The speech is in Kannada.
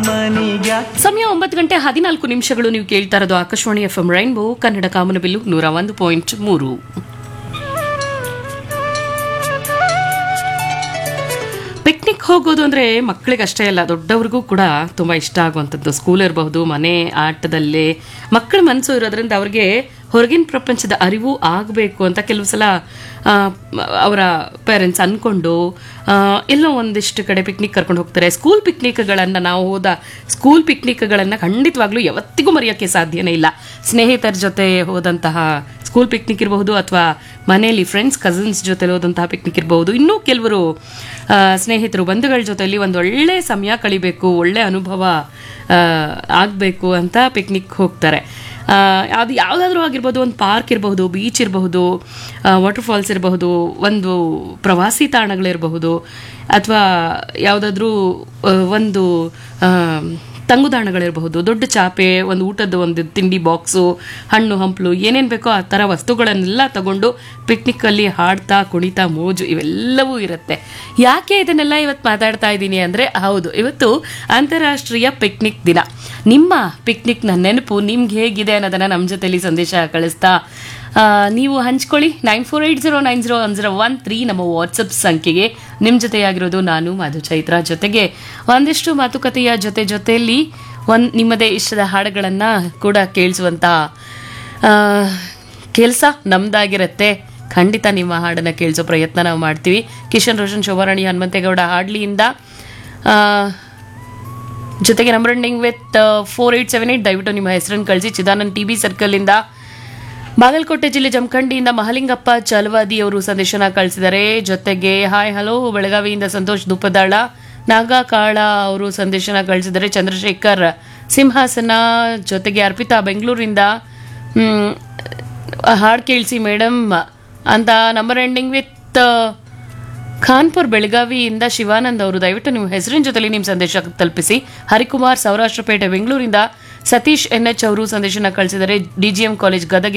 ಮನಿಗ್ಯಾ ಸಮಯ ಒಂಬತ್ತು ಗಂಟೆ ಹದಿನಾಲ್ಕು ನಿಮಿಷಗಳು ನೀವು ಕೇಳ್ತಾ ಇರೋದು Akashvani F M rainbow Kannada Kamanabillu ನೂರ ಒಂದು ಪಾಯಿಂಟ್ ಮೂರು ಪಿಕ್ನಿಕ್ ಹೋಗೋದು ಅಂದ್ರೆ ಮಕ್ಕಳಿಗೆ ಅಷ್ಟೇ ಅಲ್ಲ ದೊಡ್ಡವ್ರಿಗೂ ಕೂಡ ತುಂಬಾ ಇಷ್ಟ ಆಗುವಂಥದ್ದು ಸ್ಕೂಲ್ ಇರಬಹುದು ಮನೆ ಆಟದಲ್ಲೇ ಮಕ್ಕಳ ಮನಸ್ಸು ಇರೋದ್ರಿಂದ ಅವ್ರಿಗೆ ಹೊರಗಿನ ಪ್ರಪಂಚದ ಅರಿವು ಆಗಬೇಕು ಅಂತ ಕೆಲವು ಸಲ ಆ, ಅವರ ಪೇರೆಂಟ್ಸ್ ಅನ್ಕೊಂಡು ಆ, ಎಲ್ಲೋ ಒಂದಿಷ್ಟು ಕಡೆ ಪಿಕ್ನಿಕ್ ಕರ್ಕೊಂಡು ಹೋಗ್ತಾರೆ ಸ್ಕೂಲ್ ಪಿಕ್ನಿಕ್ಗಳನ್ನು ನಾವು ಹೋದ ಸ್ಕೂಲ್ ಪಿಕ್ನಿಕ್ಗಳನ್ನು ಖಂಡಿತವಾಗ್ಲೂ ಯಾವತ್ತಿಗೂ ಮರೆಯೋಕ್ಕೆ ಸಾಧ್ಯನೇ ಇಲ್ಲ ಸ್ನೇಹಿತರ ಜೊತೆ ಹೋದಂತಹ ಸ್ಕೂಲ್ ಪಿಕ್ನಿಕ್ ಇರಬಹುದು ಅಥವಾ ಮನೆಯಲ್ಲಿ ಫ್ರೆಂಡ್ಸ್ ಕಸಿನ್ಸ್ ಜೊತೆ ಹೋದಂತಹ ಪಿಕ್ನಿಕ್ ಇರಬಹುದು ಇನ್ನೂ ಕೆಲವರು ಆ, ಸ್ನೇಹಿತರು ಬಂಧುಗಳ ಜೊತೆಯಲ್ಲಿ ಒಂದು ಒಳ್ಳೆ ಸಮಯ ಕಳಿಬೇಕು ಒಳ್ಳೆ ಅನುಭವ ಆಗಬೇಕು ಅಂತ ಪಿಕ್ನಿಕ್ ಹೋಗ್ತಾರೆ ಆ, ಅದು ಯಾವುದಾದ್ರೂ ಆಗಿರ್ಬೋದು ಒಂದು ಪಾರ್ಕ್ ಇರಬಹುದು ಬೀಚ್ ಇರಬಹುದು ವಾಟರ್ ಫಾಲ್ಸ್ ಇರಬಹುದು ಒಂದು ಪ್ರವಾಸಿ ತಾಣಗಳಿರಬಹುದು ಅಥವಾ ಯಾವುದಾದ್ರೂ ಒಂದು ಆ, ತಂಗುದಾಣಗಳಿರಬಹುದು ದೊಡ್ಡ ಚಾಪೆ ಒಂದು ಊಟದ ಒಂದು ತಿಂಡಿ ಬಾಕ್ಸು ಹಣ್ಣು ಹಂಪಲು ಏನೇನು ಬೇಕೋ ಆ ಥರ ವಸ್ತುಗಳನ್ನೆಲ್ಲ ತಗೊಂಡು ಪಿಕ್ನಿಕ್ಕಲ್ಲಿ ಹಾಡ್ತಾ ಕುಣಿತಾ ಮೋಜು ಇವೆಲ್ಲವೂ ಇರುತ್ತೆ ಯಾಕೆ ಇದನ್ನೆಲ್ಲ ಇವತ್ತು ಮಾತಾಡ್ತಾ ಇದ್ದೀನಿ ಅಂದರೆ ಹೌದು ಇವತ್ತು ಅಂತಾರಾಷ್ಟ್ರೀಯ ಪಿಕ್ನಿಕ್ ದಿನ ನಿಮ್ಮ ಪಿಕ್ನಿಕ್ನ ನೆನಪು ನಿಮ್ಗೆ ಹೇಗಿದೆ ಅನ್ನೋದನ್ನು ನಮ್ಮ ಜೊತೆಲಿ ಸಂದೇಶ ಕಳಿಸ್ತಾ ಆ, ನೀವು ಹಂಚ್ಕೊಳ್ಳಿ nine four eight zero nine zero one zero one three ನಮ್ಮ ವಾಟ್ಸಪ್ ಸಂಖ್ಯೆಗೆ ನಿಮ್ಮ ಜೊತೆಯಾಗಿರೋದು ನಾನು ಮಧು ಚೈತ್ರ ಜೊತೆಗೆ ಒಂದಿಷ್ಟು ಮಾತುಕತೆಯ ಜೊತೆ ಜೊತೆಯಲ್ಲಿ ಒಂದು ನಿಮ್ಮದೇ ಇಷ್ಟದ ಹಾಡುಗಳನ್ನು ಕೂಡ ಕೇಳಿಸುವಂಥ ಕೆಲಸ ನಮ್ದಾಗಿರುತ್ತೆ ಖಂಡಿತ ನಿಮ್ಮ ಹಾಡನ್ನು ಕೇಳಿಸೋ ಪ್ರಯತ್ನ ನಾವು ಮಾಡ್ತೀವಿ ಕಿಶನ್ ರೋಷನ್ ಶೋಭಾರಾಣಿ ಹನುಮಂತೇಗೌಡ ಹಾಡ್ಲಿಯಿಂದ ಆ, ಜೊತೆಗೆ number ending with four eight seven eight ದಯವಿಟ್ಟು ನಿಮ್ಮ ಹೆಸರನ್ನು ಕಳಿಸಿ ಚಿದಾನಂದ್ ಟಿ ಬಿ ಸರ್ಕಲಿಂದ ಬಾಗಲಕೋಟೆ ಜಿಲ್ಲೆ ಜಮಖಂಡಿಯಿಂದ ಮಹಲಿಂಗಪ್ಪ ಚಲವಾದಿ ಅವರು ಸಂದೇಶನ ಕಳಿಸಿದ್ದಾರೆ ಜೊತೆಗೆ ಹಾಯ್ ಹಲೋ ಬೆಳಗಾವಿಯಿಂದ ಸಂತೋಷ್ ದುಪ್ಪದಾಳ ನಾಗಕಾಳ ಅವರು ಸಂದೇಶನ ಕಳಿಸಿದ್ದಾರೆ ಚಂದ್ರಶೇಖರ್ ಸಿಂಹಾಸನ ಜೊತೆಗೆ ಅರ್ಪಿತಾ ಬೆಂಗಳೂರಿಂದ ಹ್ಮ್, ಹಾಡು ಕೇಳಿಸಿ ಮೇಡಮ್ ಅಂತ ನಂಬರ್ ಎಂಡಿಂಗ್ ವಿತ್ ಖಾನ್ಪುರ್ ಬೆಳಗಾವಿಯಿಂದ ಶಿವಾನಂದ್ ಅವರು ದಯವಿಟ್ಟು ನಿಮ್ಮ ಹೆಸರಿನ ಜೊತೆಲಿ ನಿಮ್ಮ ಸಂದೇಶ ತಲುಪಿಸಿ ಹರಿಕುಮಾರ್ ಸೌರಾಷ್ಟ್ರಪೇಟೆ ಬೆಂಗಳೂರಿಂದ ಸತೀಶ್ ಎನ್ ಎಚ್ ಅವರು ಸಂದೇಶನ ಕಳಿಸಿದರೆ ಡಿಜಿಎಂ ಕಾಲೇಜ್ ಗದಗ